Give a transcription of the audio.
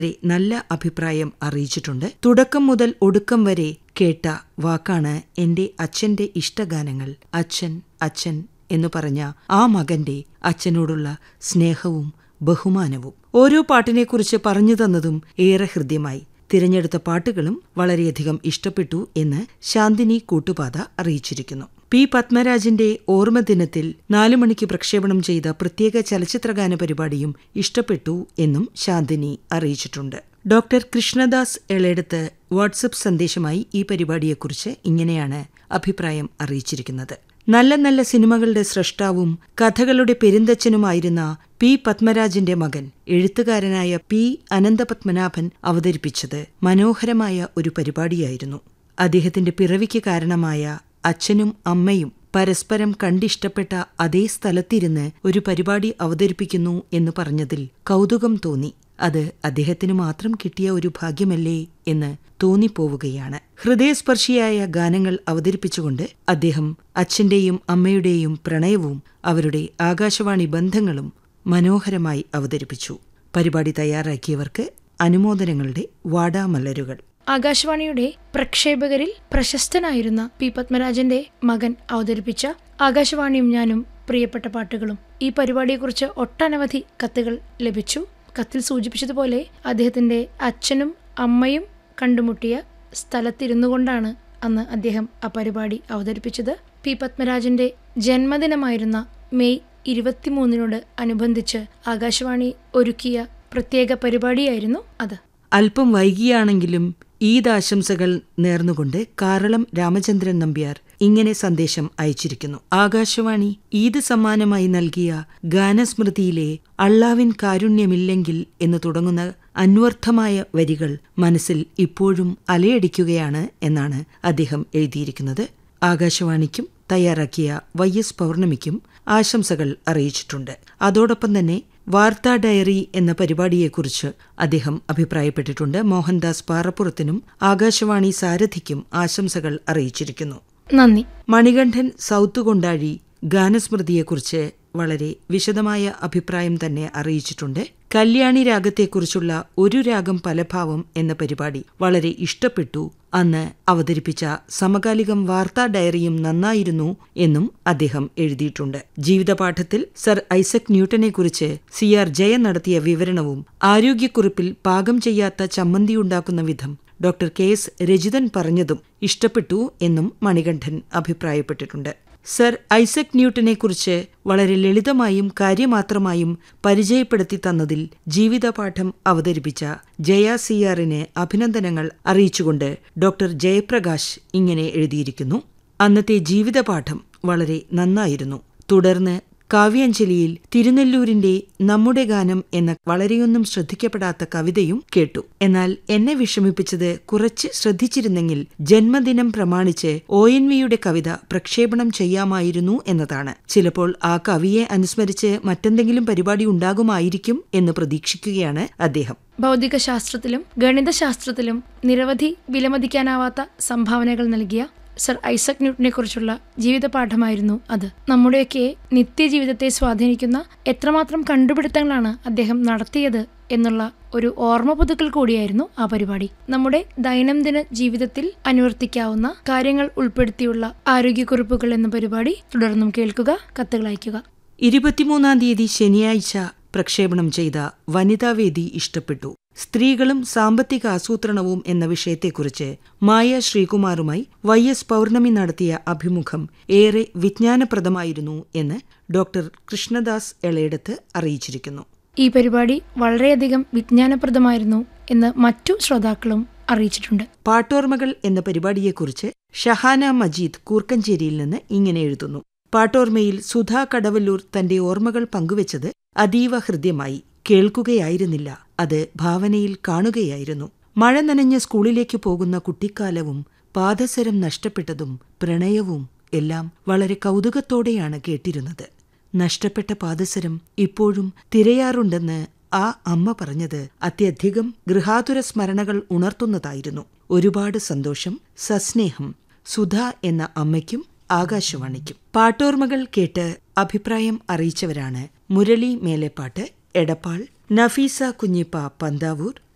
നല്ല അഭിപ്രായം അറിയിച്ചിട്ടുണ്ട് തുടക്കം മുതൽ ഒടുക്കം വരെ കേട്ട വാക്കാണ് എന്റെ അച്ഛന്റെ ഇഷ്ടഗാനങ്ങൾ അച്ഛൻ അച്ഛൻ എന്നു പറഞ്ഞ ആ മകന്റെ അച്ഛനോടുള്ള സ്നേഹവും ബഹുമാനവും ഓരോ പാട്ടിനെക്കുറിച്ച് പറഞ്ഞു തന്നതും ഏറെ ഹൃദ്യമായി തിരഞ്ഞെടുത്ത പാട്ടുകളും വളരെയധികം ഇഷ്ടപ്പെട്ടു എന്ന് ശാന്തിനി കൂട്ടുപാത അറിയിച്ചിരിക്കുന്നു പി പത്മരാജന്റെ ഓർമ്മദിനത്തിൽ നാലു മണിക്ക് പ്രക്ഷേപണം ചെയ്ത പ്രത്യേക ചലച്ചിത്രഗാന പരിപാടിയും ഇഷ്ടപ്പെട്ടു എന്നും ശാന്തിനി അറിയിച്ചിട്ടുണ്ട് ഡോക്ടർ കൃഷ്ണദാസ് എളെടുത്ത് വാട്സപ്പ് സന്ദേശമായി ഈ പരിപാടിയെക്കുറിച്ച് ഇങ്ങനെയാണ് അഭിപ്രായം അറിയിച്ചിരിക്കുന്നത് നല്ല നല്ല സിനിമകളുടെ സ്രഷ്ടാവും കഥകളുടെ പെരുന്തച്ഛനുമായിരുന്ന പി പത്മരാജന്റെ മകൻ എഴുത്തുകാരനായ പി അനന്തപത്മനാഭൻ അവതരിപ്പിച്ചത് മനോഹരമായ ഒരു പരിപാടിയായിരുന്നു അദ്ദേഹത്തിന്റെ പിറവിക്ക് കാരണമായ അച്ഛനും അമ്മയും പരസ്പരം കണ്ടിഷ്ടപ്പെട്ട അതേ സ്ഥലത്തിരുന്ന് ഒരു പരിപാടി അവതരിപ്പിക്കുന്നു എന്ന് പറഞ്ഞതിൽ കൗതുകം തോന്നി അത് അദ്ദേഹത്തിന് മാത്രം കിട്ടിയ ഒരു ഭാഗ്യമല്ലേ എന്ന് തോന്നിപ്പോവുകയാണ് ഹൃദയസ്പർശിയായ ഗാനങ്ങൾ അവതരിപ്പിച്ചുകൊണ്ട് അദ്ദേഹം അച്ഛന്റെയും അമ്മയുടെയും പ്രണയവും അവരുടെ ആകാശവാണി ബന്ധങ്ങളും മനോഹരമായി അവതരിപ്പിച്ചു പരിപാടി തയ്യാറാക്കിയവർക്ക് അനുമോദനങ്ങളുടെ വാടാമലരുകൾ ആകാശവാണിയുടെ പ്രക്ഷേപകരിൽ പ്രശസ്തനായിരുന്ന പി പത്മരാജന്റെ മകൻ അവതരിപ്പിച്ച ആകാശവാണിയും ഞാനും പ്രിയപ്പെട്ട പാട്ടുകളും ഈ പരിപാടിയെക്കുറിച്ച് ഒട്ടനവധി കത്തുകൾ ലഭിച്ചു കത്തിൽ സൂചിപ്പിച്ചതുപോലെ അദ്ദേഹത്തിന്റെ അച്ഛനും അമ്മയും കണ്ടുമുട്ടിയ സ്ഥലത്തിരുന്നു കൊണ്ടാണ് അന്ന് അദ്ദേഹം ആ പരിപാടി അവതരിപ്പിച്ചത് പി പത്മരാജന്റെ ജന്മദിനമായിരുന്ന മെയ് ഇരുപത്തിമൂന്നിനോട് അനുബന്ധിച്ച് ആകാശവാണി ഒരുക്കിയ പ്രത്യേക പരിപാടിയായിരുന്നു അത് അല്പം വൈകിയാണെങ്കിലും ഈദ് ആശംസകൾ നേർന്നുകൊണ്ട് കാറളം രാമചന്ദ്രൻ നമ്പ്യാർ ഇങ്ങനെ സന്ദേശം അയച്ചിരിക്കുന്നു ആകാശവാണി ഈദ് സമ്മാനമായി നൽകിയ ഗാനസ്മൃതിയിലെ അള്ളാവിൻ കാരുണ്യമില്ലെങ്കിൽ എന്ന് തുടങ്ങുന്ന അന്വർത്ഥമായ വരികൾ മനസ്സിൽ ഇപ്പോഴും അലയടിക്കുകയാണ് എന്നാണ് അദ്ദേഹം എഴുതിയിരിക്കുന്നത് ആകാശവാണിക്കും തയ്യാറാക്കിയ വൈ എസ് പൗർണമിക്കും ആശംസകൾ അറിയിച്ചിട്ടുണ്ട് അതോടൊപ്പം തന്നെ വാർത്താ ഡയറി എന്ന പരിപാടിയെക്കുറിച്ച് അദ്ദേഹം അഭിപ്രായപ്പെട്ടിട്ടുണ്ട് മോഹൻദാസ് പാറപ്പുറത്തിനും ആകാശവാണി സാരഥിക്കും ആശംസകൾ അറിയിച്ചിരിക്കുന്നു നന്ദി മണികണ്ഠൻ സൗത്ത് കൊണ്ടാഴി ഗാനസ്മൃതിയെക്കുറിച്ച് വളരെ വിശദമായ അഭിപ്രായം തന്നെ അറിയിച്ചിട്ടുണ്ട് കല്യാണി രാഗത്തെക്കുറിച്ചുള്ള ഒരു രാഗം പലഭാവം എന്ന പരിപാടി വളരെ ഇഷ്ടപ്പെട്ടു അന്ന് അവതരിപ്പിച്ച സമകാലികം വാർത്താ ഡയറിയും നന്നായിരുന്നു എന്നും അദ്ദേഹം എഴുതിയിട്ടുണ്ട് ജീവിതപാഠത്തിൽ സർ ഐസക് ന്യൂട്ടനെക്കുറിച്ച് സി ആർ ജയൻ നടത്തിയ വിവരണവും ആരോഗ്യക്കുറിപ്പിൽ പാകം ചെയ്യാത്ത ചമ്മന്തിയുണ്ടാക്കുന്ന വിധം ഡോക്ടർ കെ എസ് രജിതൻ പറഞ്ഞതും ഇഷ്ടപ്പെട്ടു എന്നും മണികണ്ഠൻ അഭിപ്രായപ്പെട്ടിട്ടുണ്ട് സർ ഐസക് ന്യൂട്ടനെക്കുറിച്ച് വളരെ ലളിതമായും കാര്യമാത്രമായും പരിചയപ്പെടുത്തി തന്നതിൽ ജീവിതപാഠം അവതരിപ്പിച്ച ജയ സിയാറിന് അഭിനന്ദനങ്ങൾ അറിയിച്ചുകൊണ്ട് ഡോക്ടർ ജയപ്രകാശ് ഇങ്ങനെ എഴുതിയിരിക്കുന്നു അന്നത്തെ ജീവിതപാഠം വളരെ നന്നായിരുന്നു തുടർന്ന് കാവ്യാഞ്ജലിയിൽ തിരുനെല്ലൂരിന്റെ നമ്മുടെ ഗാനം എന്ന വളരെയൊന്നും ശ്രദ്ധിക്കപ്പെടാത്ത കവിതയും കേട്ടു എന്നാൽ എന്നെ വിഷമിപ്പിച്ചത് കുറച്ച് ശ്രദ്ധിച്ചിരുന്നെങ്കിൽ ജന്മദിനം പ്രമാണിച്ച് ഒ എൻ വിയുടെ കവിത പ്രക്ഷേപണം ചെയ്യാമായിരുന്നു എന്നതാണ് ചിലപ്പോൾ ആ കവിയെ അനുസ്മരിച്ച് മറ്റെന്തെങ്കിലും പരിപാടി ഉണ്ടാകുമായിരിക്കും എന്ന് പ്രതീക്ഷിക്കുകയാണ് അദ്ദേഹം ഭൗതികശാസ്ത്രത്തിലും ഗണിതശാസ്ത്രത്തിലും നിരവധി വിലമതിക്കാനാവാത്ത സംഭാവനകൾ നൽകിയ സർ ഐസക് ന്യൂട്ടനെ കുറിച്ചുള്ള ജീവിതപാഠമായിരുന്നു അത് നമ്മുടെയൊക്കെ നിത്യജീവിതത്തെ സ്വാധീനിക്കുന്ന എത്രമാത്രം കണ്ടുപിടുത്തങ്ങളാണ് അദ്ദേഹം നടത്തിയത് എന്നുള്ള ഒരു ഓർമ്മ പുതുക്കൽ കൂടിയായിരുന്നു ആ പരിപാടി നമ്മുടെ ദൈനംദിന ജീവിതത്തിൽ അനുവർത്തിക്കാവുന്ന കാര്യങ്ങൾ ഉൾപ്പെടുത്തിയുള്ള ആരോഗ്യക്കുറിപ്പുകൾ എന്ന പരിപാടി തുടർന്നും കേൾക്കുക കത്തുകൾ അയയ്ക്കുക ഇരുപത്തിമൂന്നാം തീയതി ശനിയാഴ്ച പ്രക്ഷേപണം ചെയ്ത വനിതാവേദി ഇഷ്ടപ്പെട്ടു സ്ത്രീകളും സാമ്പത്തിക ആസൂത്രണവും എന്ന വിഷയത്തെക്കുറിച്ച് മായ ശ്രീകുമാറുമായി വൈ എസ് പൗർണമി നടത്തിയ അഭിമുഖം ഏറെ വിജ്ഞാനപ്രദമായിരുന്നു എന്ന് ഡോക്ടർ കൃഷ്ണദാസ് എളയെടുത്ത് അറിയിച്ചിരിക്കുന്നു ഈ പരിപാടി വളരെയധികം വിജ്ഞാനപ്രദമായിരുന്നു എന്ന് മറ്റു ശ്രോതാക്കളും അറിയിച്ചിട്ടുണ്ട് പാട്ടോർമകൾ എന്ന പരിപാടിയെക്കുറിച്ച് ഷഹാന മജീദ് കൂർക്കഞ്ചേരിയിൽ നിന്ന് ഇങ്ങനെ എഴുതുന്നു പാട്ടോർമയിൽ സുധാ കടവല്ലൂർ തന്റെ ഓർമ്മകൾ പങ്കുവച്ചത് അതീവ ഹൃദ്യമായി കേൾക്കുകയായിരുന്നില്ല അത് ഭാവനയിൽ കാണുകയായിരുന്നു മഴ നനഞ്ഞ സ്കൂളിലേക്ക് പോകുന്ന കുട്ടിക്കാലവും പാദസരം നഷ്ടപ്പെട്ടതും പ്രണയവും എല്ലാം വളരെ കൗതുകത്തോടെയാണ് കേട്ടിരുന്നത് നഷ്ടപ്പെട്ട പാദസരം ഇപ്പോഴും തിരയാറുണ്ടെന്ന് ആ അമ്മ പറഞ്ഞത് അത്യധികം ഗൃഹാതുര സ്മരണകൾ ഉണർത്തുന്നതായിരുന്നു ഒരുപാട് സന്തോഷം സസ്നേഹം സുധ എന്ന അമ്മയ്ക്കും ആകാശവാണിക്കും പാട്ടോർമകൾ കേട്ട് അഭിപ്രായം അറിയിച്ചവരാണ് മുരളി മേലെപ്പാട്ട് എടപ്പാൾ നഫീസ കുഞ്ഞിപ്പ പന്താവൂർ